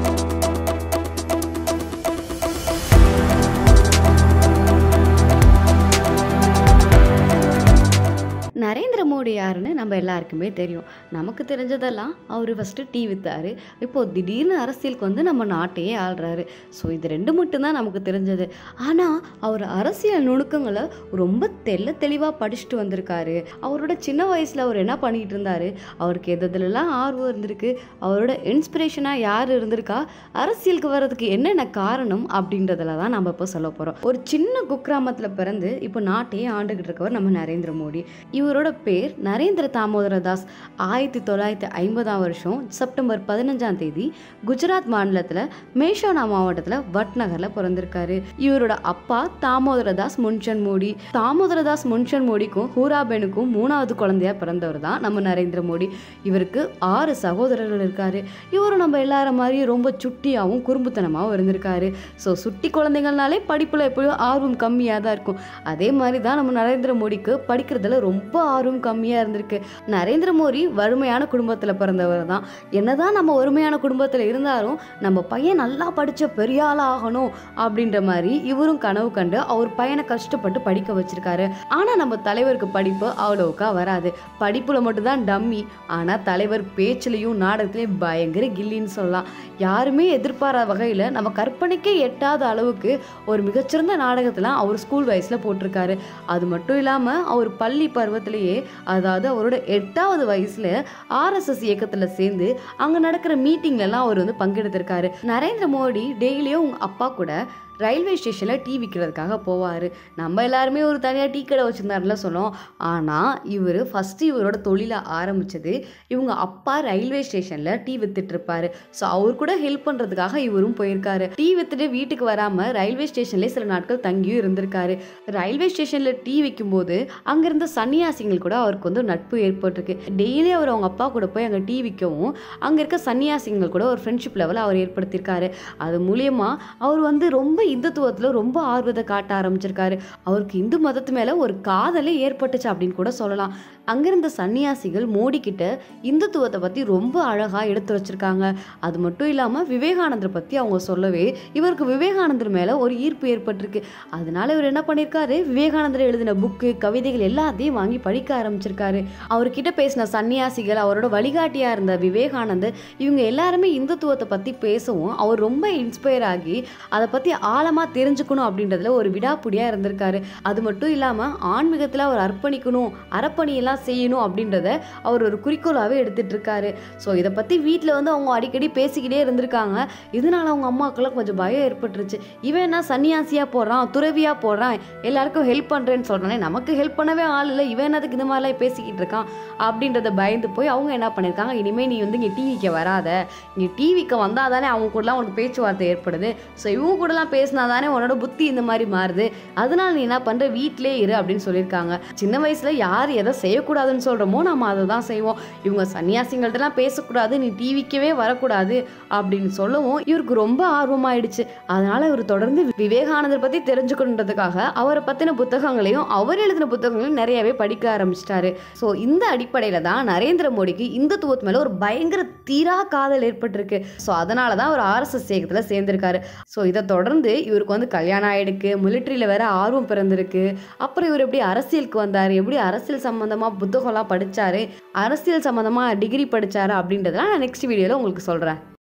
நரேந்திர மோடி யாருன்னு நம்ம எல்லாருக்குமே தெரியும் நமக்கு தெரிஞ்சதெல்லாம் அவர் ஃபஸ்ட்டு டீ வித்தாரு இப்போது திடீர்னு அரசியலுக்கு வந்து நம்ம நாட்டையே ஆள்றாரு ஸோ இது ரெண்டு மட்டும்தான் நமக்கு தெரிஞ்சது ஆனால் அவர் அரசியல் நுணுக்கங்களை ரொம்ப தெள்ள தெளிவாக படிச்சுட்டு வந்திருக்காரு அவரோட சின்ன வயசில் அவர் என்ன பண்ணிக்கிட்டு இருந்தாரு அவருக்கு எது எதுலலாம் ஆர்வம் இருந்திருக்கு அவரோட இன்ஸ்பிரேஷனாக யார் இருந்திருக்கா அரசியலுக்கு வர்றதுக்கு என்னென்ன காரணம் அப்படின்றதுல தான் நம்ம இப்போ சொல்ல போகிறோம் ஒரு சின்ன குக்கிராமத்தில் பிறந்து இப்போ நாட்டையே ஆண்டுகிட்டு இருக்கவர் நம்ம நரேந்திர மோடி இவரோட பேர் நரேந்திர தாமோதர தாஸ் ஆயிரத்தி தொள்ளாயிரத்தி ஐம்பதாம் வருஷம் செப்டம்பர் பதினஞ்சாம் தேதி குஜராத் மாநிலத்தில் மேஷோனா மாவட்டத்தில் வட்நகரில் பிறந்திருக்காரு இவரோட அப்பா தாமோதர தாஸ் முன்ஷன் மோடி தாமோதர தாஸ் முன்ஷன் மோடிக்கும் ஹூராபெனுக்கும் மூணாவது குழந்தையா பிறந்தவர் தான் நம்ம நரேந்திர மோடி இவருக்கு ஆறு சகோதரர்கள் இருக்காரு இவரும் நம்ம எல்லார மாதிரி ரொம்ப சுட்டியாகவும் குறும்புத்தனமாகவும் இருந்திருக்காரு ஸோ சுட்டி குழந்தைங்கள்னாலே படிப்பில் எப்படியும் ஆர்வம் கம்மியாக தான் இருக்கும் அதே மாதிரி தான் நம்ம நரேந்திர மோடிக்கு படிக்கிறதுல ரொம்ப ஆர்வம் கம்மியாக இருந்திருக்கு நரேந்திர மோடி வறுமையான குடும்பத்தில் பிறந்தவர் தான் என்னதான் நம்ம வறுமையான குடும்பத்தில் இருந்தாலும் நம்ம பையன் நல்லா படித்த பெரிய ஆளா ஆகணும் அப்படின்ற மாதிரி இவரும் கனவு கண்டு அவர் பையனை கஷ்டப்பட்டு படிக்க வச்சிருக்காரு ஆனால் நம்ம தலைவருக்கு படிப்பு அவ்வளோக்கா வராது படிப்பில் மட்டும்தான் டம்மி ஆனால் தலைவர் பேச்சுலையும் நாடகத்துலையும் பயங்கர கில்லின்னு சொல்லலாம் யாருமே எதிர்பாராத வகையில் நம்ம கற்பனைக்கே எட்டாத அளவுக்கு ஒரு மிகச்சிறந்த நாடகத்தில் அவர் ஸ்கூல் வயசில் போட்டிருக்காரு அது மட்டும் இல்லாமல் அவர் பள்ளி பருவத்திலேயே அதாவது அவரோட எட்டாவது வயசில் ஆர்எஸ்எஸ் இயக்கத்தில் சேர்ந்து அங்கே நடக்கிற மீட்டிங்லலாம் அவர் வந்து பங்கெடுத்திருக்காரு நரேந்திர மோடி டெய்லியும் உங்கள் அப்பா கூட ரயில்வே ஸ்டேஷனில் டீ விற்கிறதுக்காக போவார் நம்ம எல்லாருமே ஒரு தனியாக டீ கடை வச்சுருந்தாருல சொன்னோம் ஆனால் இவர் ஃபஸ்ட்டு இவரோட தொழிலை ஆரம்பித்தது இவங்க அப்பா ரயில்வே ஸ்டேஷனில் டீ வித்துட்ருப்பாரு ஸோ அவர் கூட ஹெல்ப் பண்ணுறதுக்காக இவரும் போயிருக்காரு டீ வித்துட்டு வீட்டுக்கு வராமல் ரயில்வே ஸ்டேஷன்லேயே சில நாட்கள் தங்கியும் இருந்திருக்காரு ரயில்வே ஸ்டேஷனில் டீ விற்கும்போது அங்கே இருந்த சன்னியாசிகள் கூட அவருக்கு வந்து நட்பு ஏற்பட்டிருக்கு டெய்லி அவர் அவங்க அப்பா கூட போய் அங்கே டீ விற்கவும் அங்கே இருக்க சன்னியாசிகள் கூட ஒரு ஃப்ரெண்ட்ஷிப் லெவல் அவர் ஏற்படுத்தியிருக்காரு அது மூலியமா அவர் வந்து ரொம்ப இந்துத்துவத்தில் ரொம்ப ஆர்வத்தை காட்ட ஆரம்பிச்சிருக்காரு அவருக்கு இந்து மதத்து மேலே ஒரு காதலே ஏற்பட்டுச்சு அப்படின்னு கூட சொல்லலாம் அங்கிருந்த சன்னியாசிகள் மோடி கிட்ட இந்துத்துவத்தை பற்றி ரொம்ப அழகாக எடுத்து வச்சிருக்காங்க அது மட்டும் இல்லாமல் விவேகானந்தர் பற்றி அவங்க சொல்லவே இவருக்கு விவேகானந்தர் மேலே ஒரு ஈர்ப்பு ஏற்பட்டிருக்கு அதனால இவர் என்ன பண்ணியிருக்காரு விவேகானந்தர் எழுதின புக்கு கவிதைகள் எல்லாத்தையும் வாங்கி படிக்க ஆரம்பிச்சிருக்காரு அவர்கிட்ட பேசின சன்னியாசிகள் அவரோட வழிகாட்டியாக இருந்த விவேகானந்தர் இவங்க எல்லாருமே இந்துத்துவத்தை பற்றி பேசவும் அவர் ரொம்ப இன்ஸ்பயர் ஆகி அதை பற்றி ஆழமாக தெரிஞ்சுக்கணும் அப்படின்றதுல ஒரு விடாப்புடியாக இருந்திருக்காரு அது மட்டும் இல்லாமல் ஆன்மீகத்தில் அவர் அர்ப்பணிக்கணும் அறப்பணியெல்லாம் செய்யணும் அப்படின்றத அவர் ஒரு குறிக்கோளாகவே எடுத்துட்டு இருக்காரு ஸோ இதை பற்றி வீட்டில் வந்து அவங்க அடிக்கடி பேசிக்கிட்டே இருந்திருக்காங்க இதனால அவங்க அம்மாக்கெல்லாம் கொஞ்சம் பயம் ஏற்பட்டுருச்சு இவன் என்ன சன்னியாசியாக போடுறான் துறவியாக போடுறான் எல்லாருக்கும் ஹெல்ப் பண்ணுறேன்னு சொல்கிறானே நமக்கு ஹெல்ப் பண்ணவே ஆள் இல்லை இவன் என்னதுக்கு இந்த மாதிரிலாம் பேசிக்கிட்டு இருக்கான் அப்படின்றத பயந்து போய் அவங்க என்ன பண்ணியிருக்காங்க இனிமேல் நீ வந்து இங்கே டிவிக்கு வராத இங்கே டிவிக்கு வந்தால் தானே அவங்க கூடலாம் உனக்கு பேச்சுவார்த்தை ஏற்படுது ஸோ இவங்க கூடலாம் பேசினா தானே உன்னோட புத்தி இந்த மாதிரி மாறுது அதனால நீ என்ன பண்ணுற வீட்டிலே இரு அப்படின்னு சொல்லியிருக்காங்க சின்ன வயசில் யார் எதை செய்யக்கூடாதுன்னு சொல்கிறோமோ நம்ம அதை தான் செய்வோம் இவங்க சன்னியாசிங்கள்ட்டலாம் பேசக்கூடாது நீ டிவிக்கவே வரக்கூடாது அப்படின்னு சொல்லவும் இவருக்கு ரொம்ப ஆர்வமாயிடுச்சு அதனால இவர் தொடர்ந்து விவேகானந்தர் பற்றி தெரிஞ்சுக்கணுன்றதுக்காக அவரை பற்றின புத்தகங்களையும் அவர் எழுதின புத்தகங்களையும் நிறையவே படிக்க ஆரம்பிச்சிட்டாரு ஸோ இந்த அடிப்படையில் தான் நரேந்திர மோடிக்கு இந்துத்துவத்து மேலே ஒரு பயங்கர தீரா காதல் ஏற்பட்டிருக்கு ஸோ அதனால தான் அவர் ஆர்எஸ்எஸ் இயக்கத்தில் சேர்ந்திருக்காரு ஸோ இதை தொடர்ந்து இவருக்கு வந்து கல்யாணம் ஆயிடுக்கு மிலிட்ரியில் வேற ஆர்வம் பிறந்திருக்கு அப்புறம் இவர் எப்படி அரசியலுக்கு வந்தார் எப்படி அரசியல் சம்மந்தமாக புத்தகம்லாம் படித்தாரு அரசியல் சம்மந்தமாக டிகிரி படித்தாரு அப்படின்றதெல்லாம் நான் நெக்ஸ்ட் வீடியோவில் உங்களுக்கு சொல்கிறேன்